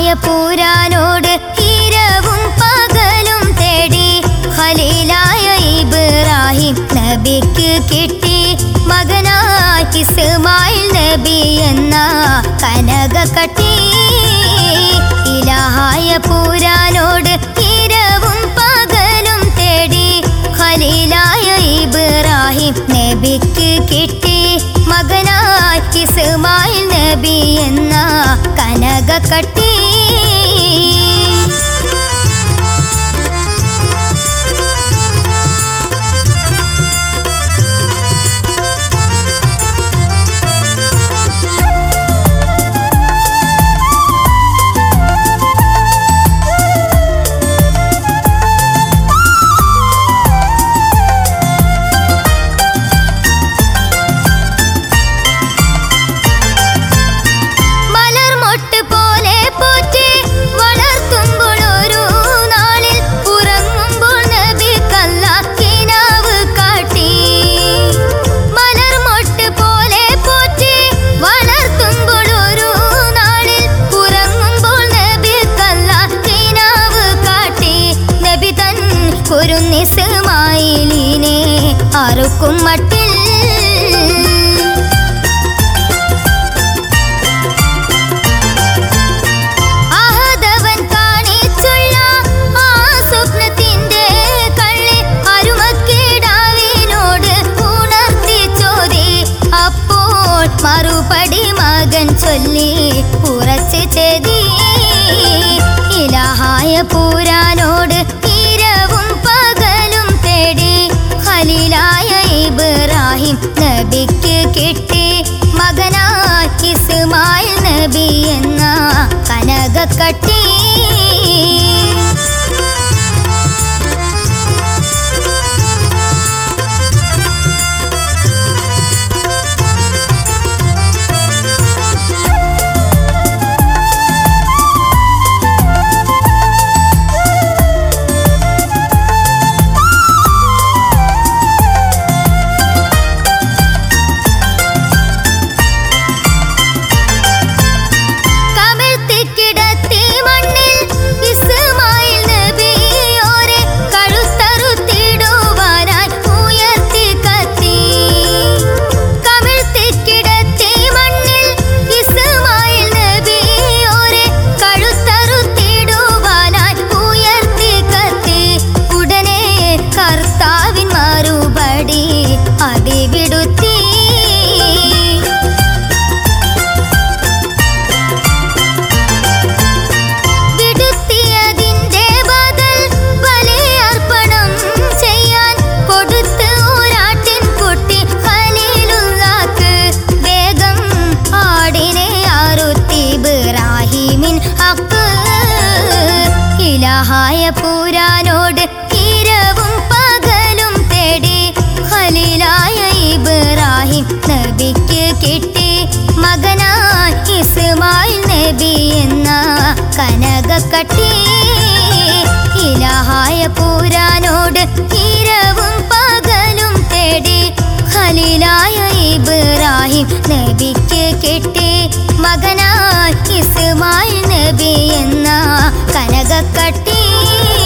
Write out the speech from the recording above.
പൂരാനോട് ഇരവും പകലും തേടി ഖലീലായ ഇബ്രാഹിം നബിക്ക് കിട്ടി മകനായി ഇസ്മായിൽ നബി എന്ന കനക കട്ടി ഇലാഹായ പൂരാനോട് ഇരവും പകലും തേടി ഖലീലായ ഇബ്രാഹിം നബിക്ക് കിട്ടി മകനായി ഇസ്മായിൽ നബി എന്ന കനക കട്ടി മലർമൊട്ട് പോലെ പോറ്റി വളർത്തുമ്പോൾ ഒരു നാളിൽ ഉറങ്ങുമ്പോൾ നബി കല്ലാക്കിനാവ് കാട്ടി മലർമൊട്ട് പോലെ പോറ്റി വളർത്തുമ്പോൾ ഒരു നാളിൽ ഉറങ്ങുമ്പോൾ നബി കല്ലാക്കിനാവ് കാട്ടി നബി തൻ കുരുന്നിസ്മായിലിനെ അറുക്കും മട്ടിൽ ആഹതവൻ കാണിച്ചുള്ള ആ സ്വപ്നത്തിന്റെ കള്ളി അരുമക്കിടാവിനോട് ഉണർത്തി ചോദി അപ്പോൾ മറുപടി മകൻ ചൊല്ലി ഉറച്ചു ചെതി ഇലാഹായ പൂരാനോട് ഇരവും പകലും തേടി ഖലീലായ ഇബ്രാഹിം നബിക്ക് കിട്ടി മകനായി ഇസ്മായിൽ നബി എന്ന കനക കട്ടി കമിഴ്ത്തി കിടത്തി മണ്ണിൽ ഇസ്മായിൽ നബിയോരെ കഴുത്തറുത്തിടുവാനായി ഉയർത്തി കത്തി കമിഴ്ത്തി കിടത്തി മണ്ണിൽ ഇസ്മായിൽ നബിയോരെ കഴുത്തറുത്തിടുവാനായി ഉയർത്തി കത്തി ഉടനെ കർത്താവിൻ മറുപടി അതിവിടുത്തി വിടുത്തിയതിന്റെ ബദൽ ബലിയർപ്പണം ചെയ്യാൻ കൊടുത്ത് ഒരാട്ടിൻ കുട്ടി ഖലീലുള്ളാക്ക് വേഗം ആടിനെ അറുത്തി ഇബ്രാഹിമിൻ ഹക്ക് ഇലാഹായ പൂരാനോട് ഇരവും പകലും തേടി ഖലീലായ ഇബ്രാഹിം നബിക്ക് കിട്ടി മകനായി ഇസ്മായിൽ നബി എന്ന കനക കട്ടി ഇലാഹായ പൂരാനോട് ഇരവും പകലും തേടി ഖലീലായ ഇബ്രാഹിം നബിക്ക് കിട്ടി മകനായി ഇസ്മായിൽ നബി എന്ന കനക കട്ടി